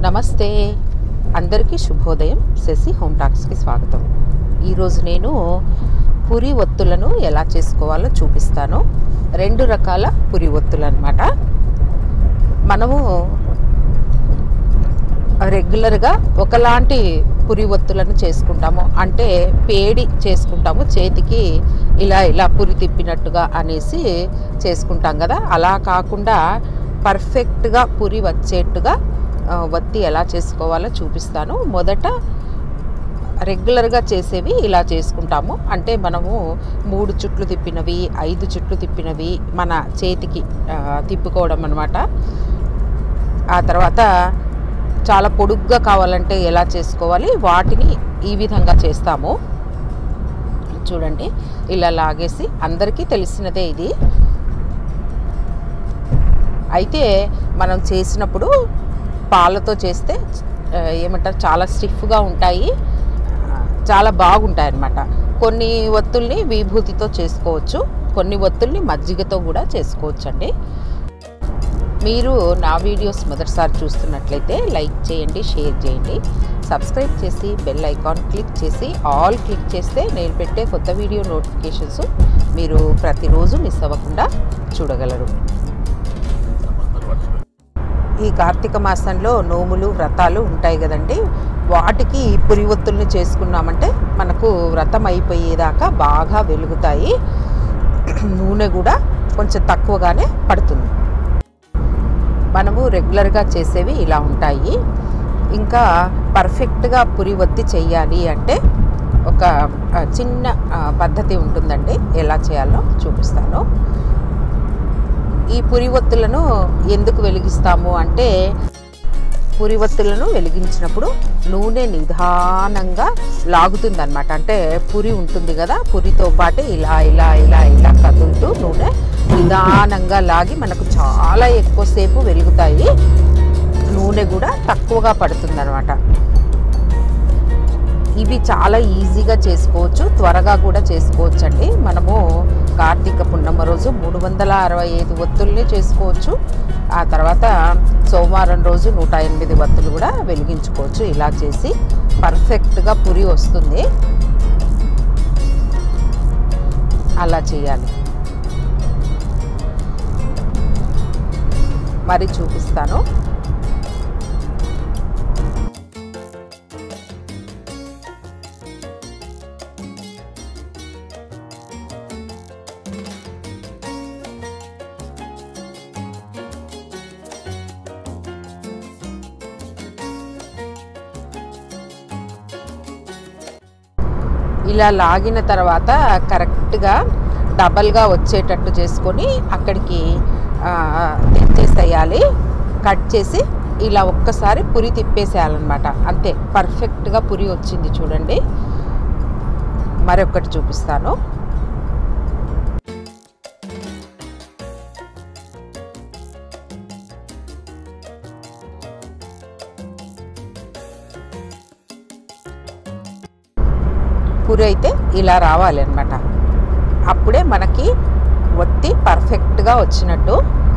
నమస్తే అందరికీ శుభోదయం శశి హోమ్ టాక్స్కి స్వాగతం ఈరోజు నేను పురి ఒత్తులను ఎలా చేసుకోవాలో చూపిస్తాను రెండు రకాల పురి ఒత్తులు అనమాట మనము రెగ్యులర్గా ఒకలాంటి పురి ఒత్తులను చేసుకుంటాము అంటే పేడి చేసుకుంటాము చేతికి ఇలా ఇలా పురి తిప్పినట్టుగా అనేసి చేసుకుంటాం కదా అలా కాకుండా పర్ఫెక్ట్గా పురి వచ్చేట్టుగా ఆ, వత్తి ఎలా చేసుకోవాలో చూపిస్తాను మొదట రెగ్యులర్గా చేసేవి ఇలా చేసుకుంటాము అంటే మనము మూడు చుట్లు తిప్పినవి ఐదు చుట్లు తిప్పినవి మన చేతికి ఆ, తిప్పుకోవడం అనమాట ఆ తర్వాత చాలా పొడుగ్గా కావాలంటే ఎలా చేసుకోవాలి వాటిని ఈ విధంగా చేస్తాము చూడండి ఇలా లాగేసి అందరికీ తెలిసినదే ఇది అయితే మనం చేసినప్పుడు పాలతో చేస్తే ఆ, ఏమంటారు చాలా స్టిఫ్గా ఉంటాయి ఆ, చాలా బాగుంటాయి అన్నమాట కొన్ని ఒత్తుల్ని విభూతితో చేసుకోవచ్చు కొన్ని ఒత్తుల్ని మజ్జిగతో కూడా చేసుకోవచ్చు అండి మీరు నా వీడియోస్ మొదటిసారి చూస్తున్నట్లయితే లైక్ చేయండి షేర్ చేయండి సబ్స్క్రైబ్ చేసి బెల్ ఐకాన్ క్లిక్ చేసి ఆల్ క్లిక్ చేస్తే నేను పెట్టే కొత్త వీడియో నోటిఫికేషన్స్ మీరు ప్రతిరోజు మిస్ అవ్వకుండా చూడగలరు ఈ కార్తీక మాసంలో నోములు వ్రతాలు ఉంటాయి కదండి వాటికి ఈ పురి ఒత్తుల్ని చేసుకున్నామంటే మనకు వ్రతం అయిపోయేదాకా బాగా వెలుగుతాయి నూనె కూడా కొంచెం తక్కువగానే పడుతుంది మనము రెగ్యులర్గా చేసేవి ఇలా ఉంటాయి ఇంకా పర్ఫెక్ట్గా పురి ఒత్తి చెయ్యాలి అంటే ఒక ఆ, చిన్న ఆ, పద్ధతి ఉంటుందండి ఎలా చేయాలో చూపిస్తాను ఈ పురి ఒత్తులను ఎందుకు వెలిగిస్తాము అంటే పురి ఒత్తులను వెలిగించినప్పుడు నూనె నిదానంగా లాగుతుందన్నమాట అంటే పురి ఉంటుంది కదా పురితో పాటు ఇలా ఇలా ఇలా ఇలా కదులుతూ నూనె నిదానంగా లాగి మనకు చాలా ఎక్కువసేపు వెలుగుతాయి నూనె కూడా తక్కువగా పడుతుందన్నమాట ఇవి చాలా ఈజీగా చేసుకోవచ్చు త్వరగా కూడా చేసుకోవచ్చు అండి మనము కార్తీక పున్నమ రోజు మూడు వందల అరవై ఐదు ఒత్తుల్ని చేసుకోవచ్చు ఆ తర్వాత సోమవారం రోజు నూట ఎనిమిది ఒత్తులు కూడా వెలిగించుకోవచ్చు ఇలా చేసి పర్ఫెక్ట్గా పురి వస్తుంది అలా చేయాలి మరి చూపిస్తాను ఇలా లాగిన తర్వాత కరెక్ట్గా డబల్గా వచ్చేటట్టు చేసుకొని అక్కడికి ఆ, తెచ్చేసేయాలి కట్ చేసి ఇలా ఒక్కసారి పురి తిప్పేసేయాలన్నమాట అంతే పర్ఫెక్ట్గా పురి వచ్చింది చూడండి మరొకటి చూపిస్తాను పురి అయితే ఇలా రావాలి అనమాట అప్పుడే మనకి ఒత్తి పర్ఫెక్ట్గా వచ్చినట్టు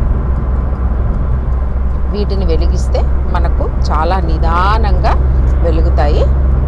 వీటిని వెలిగిస్తే మనకు చాలా నిదానంగా వెలుగుతాయి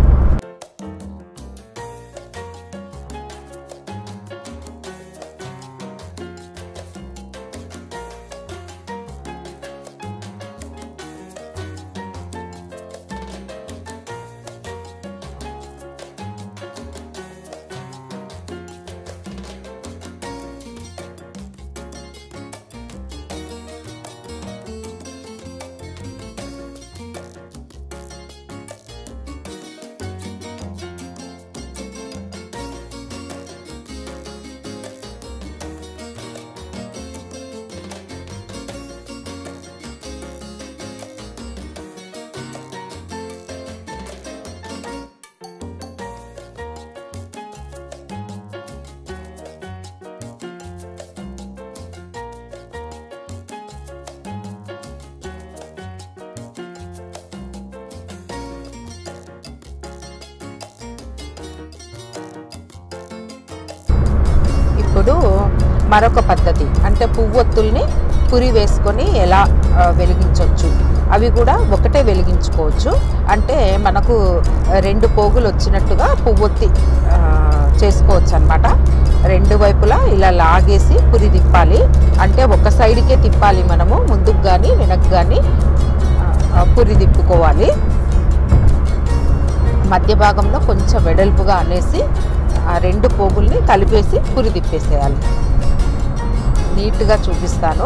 ఇప్పుడు మరొక పద్ధతి అంటే పువ్వొత్తుల్ని పురి వేసుకొని ఎలా ఆ, వెలిగించవచ్చు అవి కూడా ఒకటే వెలిగించుకోవచ్చు అంటే మనకు రెండు పోగులు వచ్చినట్టుగా పువ్వొత్తి ఆ, చేసుకోవచ్చు అనమాట రెండు వైపులా ఇలా లాగేసి పురి తిప్పాలి అంటే ఒక సైడ్కే తిప్పాలి మనము ముందుకు కానీ వెనక్కి కానీ పురి తిప్పుకోవాలి మధ్య భాగంలో కొంచెం వెడల్పుగా అనేసి ఆ రెండు పోగుల్ని కలిపేసి పురి తిప్పేసేయాలి నీట్గా చూపిస్తాను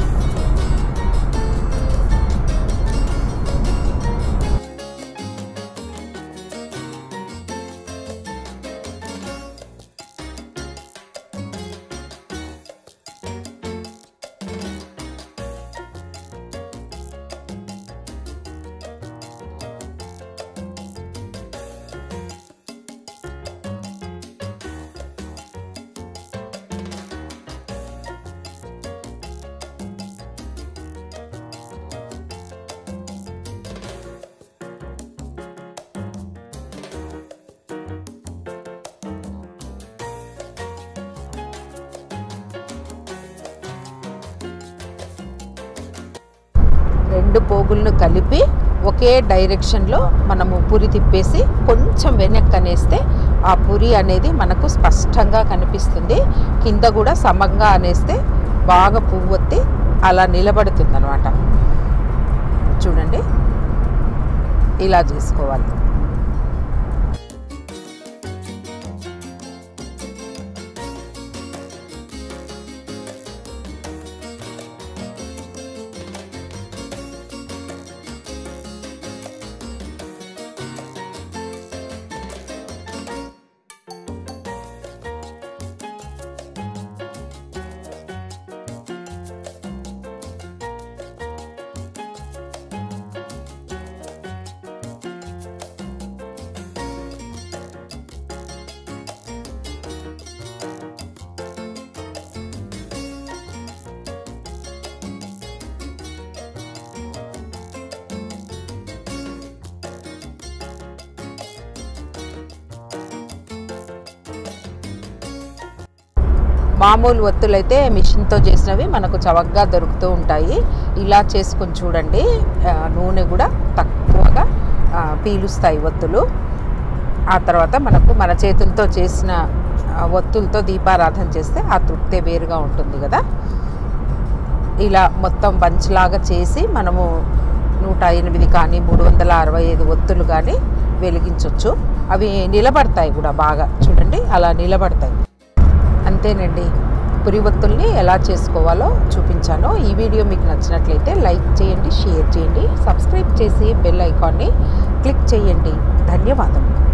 రెండు పోగులను కలిపి ఒకే డైరెక్షన్లో మనము పురి తిప్పేసి కొంచెం వెనక్కి అనేస్తే ఆ పురి అనేది మనకు స్పష్టంగా కనిపిస్తుంది కింద కూడా సమంగా అనేస్తే బాగా పువ్వొత్తి అలా నిలబడుతుంది అనమాట చూడండి ఇలా చేసుకోవాలి మామూలు ఒత్తులైతే మిషన్తో చేసినవి మనకు చవకగా దొరుకుతూ ఉంటాయి ఇలా చేసుకొని చూడండి ఆ, నూనె కూడా తక్కువగా ఆ, పీలుస్తాయి ఒత్తులు ఆ తర్వాత మనకు మన చేతులతో చేసిన ఆ, ఒత్తులతో దీపారాధన చేస్తే ఆ తృప్తే వేరుగా ఉంటుంది కదా ఇలా మొత్తం బంచ్లాగా చేసి మనము నూట ఎనిమిది కానీ మూడు వందల అరవై ఐదు ఒత్తులు కానీ వెలిగించవచ్చు అవి నిలబడతాయి కూడా బాగా చూడండి అలా నిలబడతాయి అంతేనండి పురి ఒత్తుల్ని ఎలా చేసుకోవాలో చూపించాను ఈ వీడియో మీకు నచ్చినట్లయితే లైక్ చేయండి షేర్ చేయండి సబ్స్క్రైబ్ చేసి బెల్ ఐకాన్ని క్లిక్ చేయండి ధన్యవాదములు